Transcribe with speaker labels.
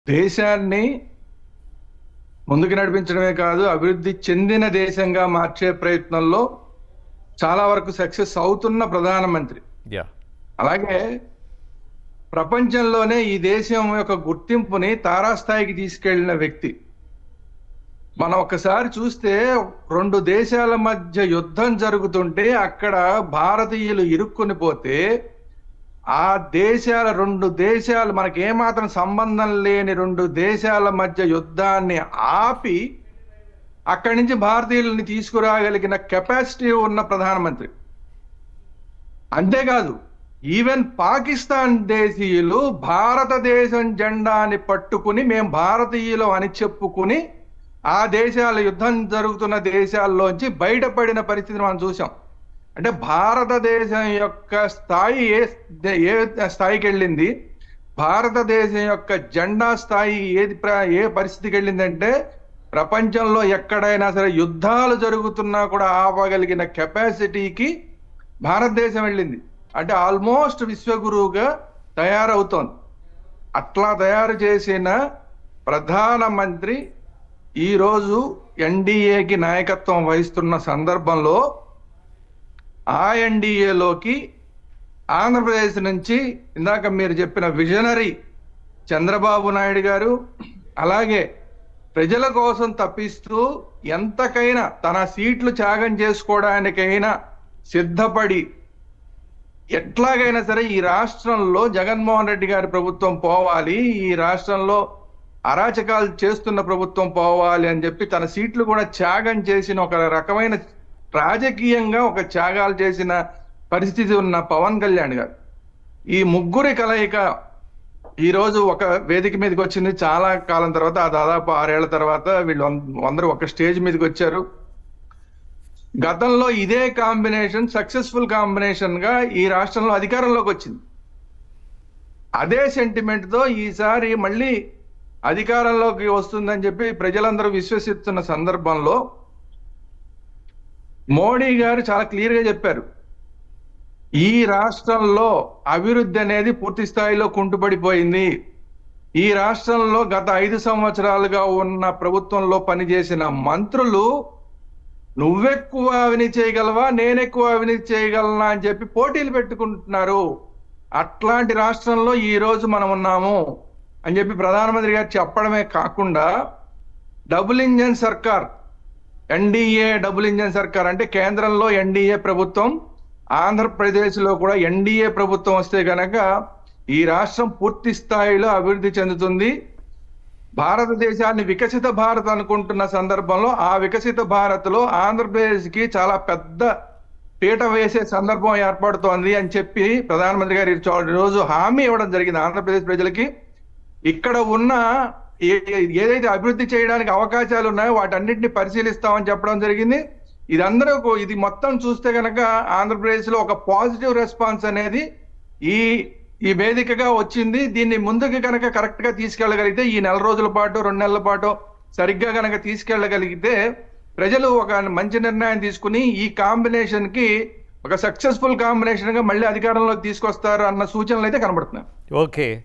Speaker 1: దేశాన్ని ముందుకు నడిపించడమే కాదు అభివృద్ధి చెందిన దేశంగా మార్చే ప్రయత్నంలో చాలా వరకు సక్సెస్ అవుతున్న ప్రధానమంత్రి
Speaker 2: యా
Speaker 1: అలాగే ప్రపంచంలోనే ఈ దేశం యొక్క గుర్తింపుని తారాస్థాయికి తీసుకెళ్లిన వ్యక్తి మనం ఒకసారి చూస్తే రెండు దేశాల మధ్య యుద్ధం జరుగుతుంటే అక్కడ భారతీయులు ఇరుక్కుని పోతే ఆ దేశాల రెండు దేశాలు మనకి ఏమాత్రం సంబంధం లేని రెండు దేశాల మధ్య యుద్ధాన్ని ఆపి అక్కడి నుంచి భారతీయుల్ని తీసుకురాగలిగిన కెపాసిటీ ఉన్న ప్రధానమంత్రి అంతేకాదు ఈవెన్ పాకిస్తాన్ దేశీయులు భారతదేశం జెండాని పట్టుకుని మేము భారతీయులం అని చెప్పుకుని ఆ దేశాల యుద్ధం జరుగుతున్న దేశాల్లోంచి బయటపడిన పరిస్థితిని మనం చూసాం అంటే భారతదేశం యొక్క స్థాయి ఏ ఏ స్థాయికి వెళ్ళింది భారతదేశం యొక్క జెండా స్థాయి ఏది ప్ర- ఏ పరిస్థితికి వెళ్ళిందంటే ప్రపంచంలో ఎక్కడైనా సరే యుద్ధాలు జరుగుతున్నా కూడా ఆపగలిగిన కెపాసిటీకి భారతదేశం వెళ్ళింది అంటే ఆల్మోస్ట్ విశ్వగురువుగా తయారవుతోంది అట్లా తయారు చేసిన ప్రధానమంత్రి ఈరోజు ఎన్డీఏకి నాయకత్వం వహిస్తున్న సందర్భంలో ఆ ఎన్డీఏలోకి ఆంధ్రప్రదేశ్ నుంచి ఇందాక మీరు చెప్పిన విజనరీ చంద్రబాబు నాయుడు గారు అలాగే ప్రజల కోసం తప్పిస్తూ ఎంతకైనా తన సీట్లు త్యాగం చేసుకోవడానికైనా సిద్ధపడి ఎట్లాగైనా సరే ఈ రాష్ట్రంలో జగన్మోహన్ రెడ్డి గారి ప్రభుత్వం పోవాలి ఈ రాష్ట్రంలో అరాచకాలు చేస్తున్న ప్రభుత్వం పోవాలి అని చెప్పి తన సీట్లు కూడా త్యాగం చేసిన ఒక రకమైన రాజకీయంగా ఒక త్యాగాలు చేసిన పరిస్థితి ఉన్న పవన్ కళ్యాణ్ గారు ఈ ముగ్గురి కలయిక ఈ రోజు ఒక వేదిక మీదకి వచ్చింది చాలా కాలం తర్వాత ఆ దాదాపు ఆరేళ్ల తర్వాత వీళ్ళు అందరూ ఒక స్టేజ్ మీదకి వచ్చారు గతంలో ఇదే కాంబినేషన్ సక్సెస్ఫుల్ కాంబినేషన్ గా ఈ రాష్ట్రంలో అధికారంలోకి వచ్చింది అదే సెంటిమెంట్ తో ఈసారి మళ్ళీ అధికారంలోకి వస్తుందని చెప్పి ప్రజలందరూ విశ్వసిస్తున్న సందర్భంలో మోడీ గారు చాలా క్లియర్ గా చెప్పారు ఈ రాష్ట్రంలో అభివృద్ధి అనేది పూర్తి స్థాయిలో కుంటుపడిపోయింది ఈ రాష్ట్రంలో గత ఐదు సంవత్సరాలుగా ఉన్న ప్రభుత్వంలో పనిచేసిన మంత్రులు నువ్వెక్కువ అవినీతి చేయగలవా నేనెక్కువ అవినీతి చేయగలనా అని చెప్పి పోటీలు పెట్టుకుంటున్నారు అట్లాంటి రాష్ట్రంలో ఈ రోజు మనం ఉన్నాము అని చెప్పి ప్రధానమంత్రి గారు చెప్పడమే కాకుండా డబుల్ ఇంజన్ సర్కార్ ఎన్డీఏ డబుల్ ఇంజన్ సర్కార్ అంటే కేంద్రంలో ఎన్డీఏ ప్రభుత్వం ఆంధ్రప్రదేశ్ లో కూడా ఎన్డీఏ ప్రభుత్వం వస్తే గనక ఈ రాష్ట్రం పూర్తి స్థాయిలో అభివృద్ధి చెందుతుంది భారతదేశాన్ని వికసిత భారత్ అనుకుంటున్న సందర్భంలో ఆ వికసిత భారత్ లో ఆంధ్రప్రదేశ్ కి చాలా పెద్ద పీట వేసే సందర్భం ఏర్పడుతోంది అని చెప్పి ప్రధానమంత్రి గారు ఈ చో- రోజు హామీ ఇవ్వడం జరిగింది ఆంధ్రప్రదేశ్ ప్రజలకి ఇక్కడ ఉన్న ఏ- ఏదైతే అభివృద్ధి చేయడానికి అవకాశాలు ఉన్నాయో వాటన్నిటిని పరిశీలిస్తామని చెప్పడం జరిగింది ఇదందరూ కూ- ఇది మొత్తం చూస్తే కనుక ఆంధ్రప్రదేశ్ లో ఒక పాజిటివ్ రెస్పాన్స్ అనేది ఈ ఈ వేదికగా వచ్చింది దీన్ని ముందుకు కనుక కరెక్ట్ గా తీసుకెళ్ళగలిగితే ఈ నెల రోజుల పాటు రెండు నెలల పాటు సరిగ్గా కనుక తీసుకెళ్ళగలిగితే ప్రజలు ఒక మంచి నిర్ణయం తీసుకుని ఈ కాంబినేషన్ కి ఒక సక్సెస్ఫుల్ కాంబినేషన్ గా మళ్ళీ అధికారంలోకి తీసుకొస్తారు అన్న సూచనలు అయితే కనబడుతున్నాయి
Speaker 2: ఓకే